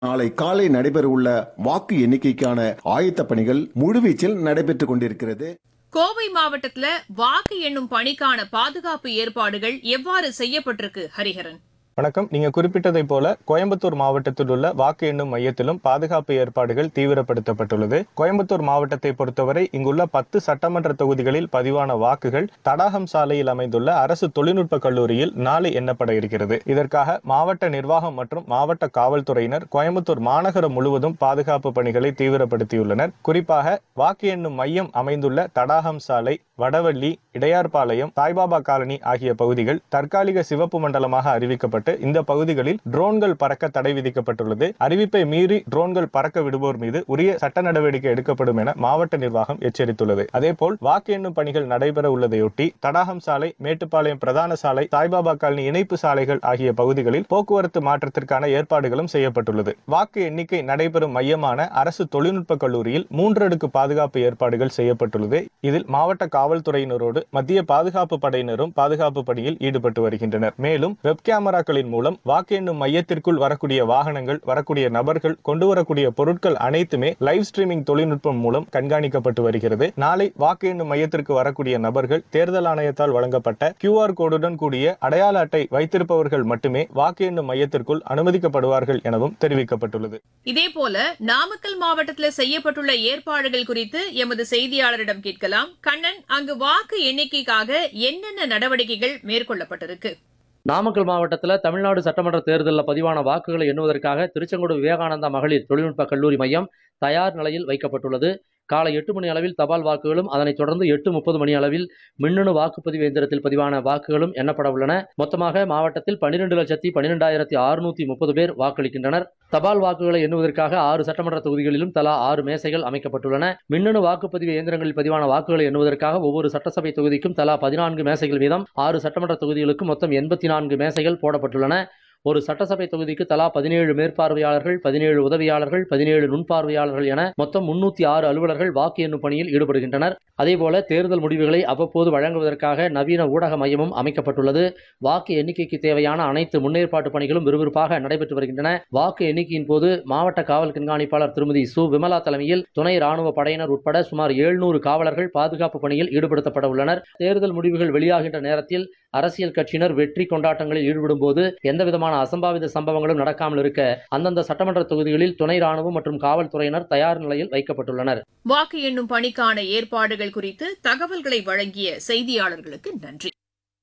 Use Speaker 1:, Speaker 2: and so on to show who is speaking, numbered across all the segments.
Speaker 1: நாளை காலை நடைபெறவுள்ள வாக்கு எண்ணிக்கைக்கான ஆயத்த பணிகள் முழுவீச்சில் நடைபெற்றுக் கொண்டிருக்கிறது
Speaker 2: கோவை மாவட்டத்துல வாக்கு எண்ணும் பணிக்கான பாதுகாப்பு ஏற்பாடுகள் எவ்வாறு செய்யப்பட்டிருக்கு ஹரிஹரன்
Speaker 3: வணக்கம் நீங்க குறிப்பிட்டதை போல கோயம்புத்தூர் மாவட்டத்தில் உள்ள வாக்கு எண்ணும் மையத்திலும் பாதுகாப்பு ஏற்பாடுகள் தீவிரப்படுத்தப்பட்டுள்ளது கோயம்புத்தூர் மாவட்டத்தை பொறுத்தவரை இங்குள்ள பத்து சட்டமன்ற தொகுதிகளில் பதிவான வாக்குகள் தடாகம் சாலையில் அமைந்துள்ள அரசு தொழில்நுட்ப கல்லூரியில் நாளை எண்ணப்பட இருக்கிறது இதற்காக மாவட்ட நிர்வாகம் மற்றும் மாவட்ட காவல்துறையினர் கோயம்புத்தூர் மாநகரம் முழுவதும் பாதுகாப்பு பணிகளை தீவிரப்படுத்தியுள்ளனர் குறிப்பாக வாக்கு எண்ணும் மையம் அமைந்துள்ள தடாகம் சாலை வடவள்ளி இடையார்பாளையம் சாய்பாபா காலனி ஆகிய பகுதிகள் தற்காலிக சிவப்பு மண்டலமாக அறிவிக்கப்பட்டு இந்த பகுதிகளில் ட்ரோன்கள் பறக்க தடை விதிக்கப்பட்டுள்ளது அறிவிப்பை மீறி ட்ரோன்கள் பறக்க விடுவோர் மீது உரிய சட்ட நடவடிக்கை எடுக்கப்படும் என மாவட்ட நிர்வாகம் எச்சரித்துள்ளது அதேபோல் வாக்கு எண்ணும் பணிகள் நடைபெற உள்ளதையொட்டி தடாகம் சாலை மேட்டுப்பாளையம் பிரதான சாலை சாய்பாபா காலனி இணைப்பு சாலைகள் ஆகிய பகுதிகளில் போக்குவரத்து மாற்றத்திற்கான ஏற்பாடுகளும் செய்யப்பட்டுள்ளது வாக்கு எண்ணிக்கை நடைபெறும் மையமான அரசு தொழில்நுட்ப கல்லூரியில் மூன்றடுக்கு பாதுகாப்பு ஏற்பாடுகள் செய்யப்பட்டுள்ளது இதில் மாவட்ட காவல்துறையினரோடு மத்திய பாதுகாப்பு படையினரும் பாதுகாப்பு பணியில் ஈடுபட்டு வருகின்றனர் மேலும் வெப் கேமராக்களின் மூலம் வாக்கு எண்ணும் மையத்திற்குள் வரக்கூடிய வாகனங்கள் வரக்கூடிய நபர்கள் கொண்டு வரக்கூடிய பொருட்கள் அனைத்துமே லைவ் ஸ்ட்ரீமிங் தொழில்நுட்பம் மூலம் கண்காணிக்கப்பட்டு வருகிறது நாளை வாக்கு எண்ணும் மையத்திற்கு வரக்கூடிய நபர்கள் தேர்தல் ஆணையத்தால் வழங்கப்பட்ட கியூஆர் கோடுடன் கூடிய அடையாள அட்டை வைத்திருப்பவர்கள் மட்டுமே வாக்கு எண்ணும் மையத்திற்குள் அனுமதிக்கப்படுவார்கள் எனவும் தெரிவிக்கப்பட்டுள்ளது
Speaker 2: இதேபோல நாமக்கல் மாவட்டத்துல செய்யப்பட்டுள்ள ஏற்பாடுகள் குறித்து எமது செய்தியாளரிடம் கேட்கலாம் கண்ணன் அங்கு வாக்கு எண்ணிக்கைக்காக என்னென்ன நடவடிக்கைகள் மேற்கொள்ளப்பட்டிருக்கு
Speaker 4: நாமக்கல் மாவட்டத்தில் தமிழ்நாடு சட்டமன்ற தேர்தலில் பதிவான வாக்குகளை எண்ணுவதற்காக திருச்செங்கோடு விவேகானந்தா மகளிர் தொழில்நுட்ப கல்லூரி மையம் தயார் நிலையில் வைக்கப்பட்டுள்ளது காலை எட்டு மணி அளவில் தபால் வாக்குகளும் அதனைத் தொடர்ந்து எட்டு முப்பது மணி அளவில் மின்னணு வாக்குப்பதிவு இயந்திரத்தில் பதிவான வாக்குகளும் எண்ணப்பட உள்ளன மொத்தமாக மாவட்டத்தில் பன்னிரெண்டு லட்சத்தி பன்னிரெண்டாயிரத்தி அறுநூத்தி முப்பது பேர் வாக்களிக்கின்றனர் தபால் வாக்குகளை எண்ணுவதற்காக ஆறு சட்டமன்ற தொகுதிகளிலும் தலா ஆறு மேசைகள் அமைக்கப்பட்டுள்ளன மின்னணு வாக்குப்பதிவு இயந்திரங்களில் பதிவான வாக்குகளை எண்ணுவதற்காக ஒவ்வொரு சட்டசபை தொகுதிக்கும் தலா பதினான்கு மேசைகள் வீதம் ஆறு சட்டமன்ற தொகுதிகளுக்கும் மொத்தம் எண்பத்தி நான்கு மேசைகள் போடப்பட்டுள்ளன ஒரு சட்டசபை தொகுதிக்கு தலா பதினேழு மேற்பார்வையாளர்கள் பதினேழு உதவியாளர்கள் பதினேழு நுண்பார்வையாளர்கள் என மொத்தம் முன்னூத்தி ஆறு அலுவலர்கள் வாக்கு எண்ணும் பணியில் ஈடுபடுகின்றனர் அதேபோல தேர்தல் முடிவுகளை அவ்வப்போது வழங்குவதற்காக நவீன ஊடக மையமும் அமைக்கப்பட்டுள்ளது வாக்கு எண்ணிக்கைக்கு தேவையான அனைத்து முன்னேற்பாட்டு பணிகளும் விறுவிறுப்பாக நடைபெற்று வருகின்றன வாக்கு எண்ணிக்கையின் போது மாவட்ட காவல் கண்காணிப்பாளர் திருமதி சு விமலா தலைமையில் துணை ராணுவ படையினர் உட்பட சுமார் எழுநூறு காவலர்கள் பாதுகாப்பு பணியில் ஈடுபடுத்தப்பட உள்ளனர் தேர்தல் முடிவுகள் வெளியாகின்ற நேரத்தில் அரசியல் கட்சியினர் வெற்றி கொண்டாட்டங்களில் ஈடுபடும் போது எந்தவிதமான அசம்பாவித சம்பவங்களும் நடக்காமல் இருக்க அந்தந்த சட்டமன்ற தொகுதிகளில் துணை ராணுவம் மற்றும் காவல்துறையினர் தயார் நிலையில் வைக்கப்பட்டுள்ளனர்
Speaker 2: வாக்கு எண்ணும் பணிக்கான ஏற்பாடுகள் குறித்து தகவல்களை வழங்கிய செய்தியாளர்களுக்கு நன்றி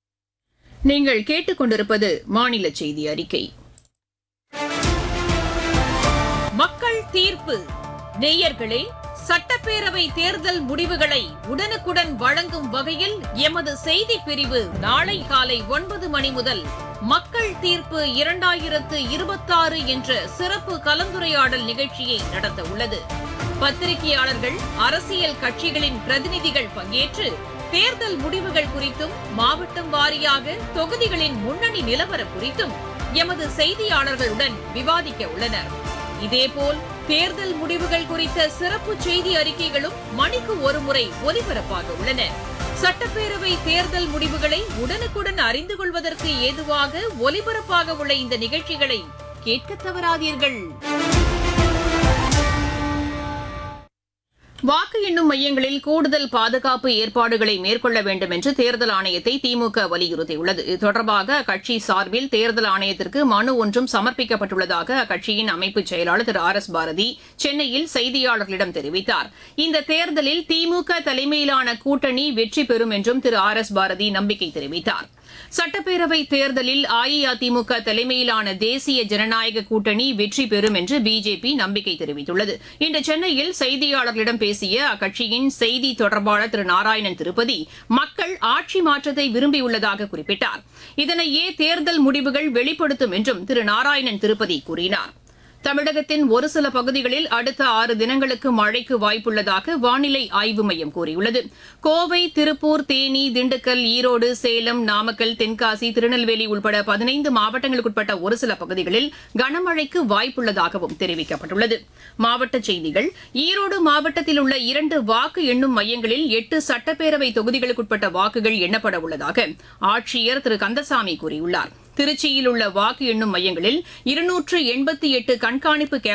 Speaker 2: நீங்கள் கேட்டுக்கொண்டிருப்பது மாநில செய்தி அறிக்கை மக்கள் தீர்ப்பு நேயர்களே சட்டப்பேரவை தேர்தல் முடிவுகளை உடனுக்குடன் வழங்கும் வகையில் எமது செய்தி பிரிவு நாளை காலை ஒன்பது மணி முதல் மக்கள் தீர்ப்பு இரண்டாயிரத்து இருபத்தாறு என்ற சிறப்பு கலந்துரையாடல் நிகழ்ச்சியை நடத்த உள்ளது பத்திரிகையாளர்கள் அரசியல் கட்சிகளின் பிரதிநிதிகள் பங்கேற்று தேர்தல் முடிவுகள் குறித்தும் மாவட்டம் வாரியாக தொகுதிகளின் முன்னணி நிலவரம் குறித்தும் எமது செய்தியாளர்களுடன் விவாதிக்க உள்ளனர் இதேபோல் தேர்தல் முடிவுகள் குறித்த சிறப்பு செய்தி அறிக்கைகளும் மணிக்கு ஒருமுறை ஒலிபரப்பாக உள்ளன சட்டப்பேரவை தேர்தல் முடிவுகளை உடனுக்குடன் அறிந்து கொள்வதற்கு ஏதுவாக ஒலிபரப்பாக உள்ள இந்த நிகழ்ச்சிகளை கேட்க தவறாதீர்கள் வாக்கு எண்ணும் மையங்களில் கூடுதல் பாதுகாப்பு ஏற்பாடுகளை மேற்கொள்ள வேண்டும் என்று தேர்தல் ஆணையத்தை திமுக வலியுறுத்தியுள்ளது இது தொடர்பாக அக்கட்சி சார்பில் தேர்தல் ஆணையத்திற்கு மனு ஒன்றும் சமர்ப்பிக்கப்பட்டுள்ளதாக அக்கட்சியின் அமைப்பு செயலாளர் திரு ஆர் எஸ் பாரதி சென்னையில் செய்தியாளர்களிடம் தெரிவித்தார் இந்த தேர்தலில் திமுக தலைமையிலான கூட்டணி வெற்றி பெறும் என்றும் திரு ஆர் எஸ் பாரதி நம்பிக்கை தெரிவித்தார் சட்டப்பேரவை தேர்தலில் அஇஅதிமுக தலைமையிலான தேசிய ஜனநாயக கூட்டணி வெற்றி பெறும் என்று பிஜேபி நம்பிக்கை தெரிவித்துள்ளது இன்று சென்னையில் செய்தியாளர்களிடம் பேசிய அக்கட்சியின் செய்தி தொடர்பாளர் திரு நாராயணன் திருப்பதி மக்கள் ஆட்சி மாற்றத்தை விரும்பியுள்ளதாக குறிப்பிட்டார் இதனையே தேர்தல் முடிவுகள் வெளிப்படுத்தும் என்றும் திரு நாராயணன் திருப்பதி கூறினார் தமிழகத்தின் ஒரு சில பகுதிகளில் அடுத்த ஆறு தினங்களுக்கு மழைக்கு வாய்ப்புள்ளதாக வானிலை ஆய்வு மையம் கூறியுள்ளது கோவை திருப்பூர் தேனி திண்டுக்கல் ஈரோடு சேலம் நாமக்கல் தென்காசி திருநெல்வேலி உட்பட பதினைந்து மாவட்டங்களுக்குட்பட்ட ஒரு சில பகுதிகளில் கனமழைக்கு வாய்ப்புள்ளதாகவும் தெரிவிக்கப்பட்டுள்ளது மாவட்டச் செய்திகள் ஈரோடு மாவட்டத்தில் உள்ள இரண்டு வாக்கு எண்ணும் மையங்களில் எட்டு சட்டப்பேரவை தொகுதிகளுக்குட்பட்ட வாக்குகள் எண்ணப்பட உள்ளதாக ஆட்சியர் திரு கந்தசாமி கூறியுள்ளார் திருச்சியில் உள்ள வாக்கு எண்ணும் மையங்களில் இருநூற்று எண்பத்தி எட்டு கண்காணிப்பு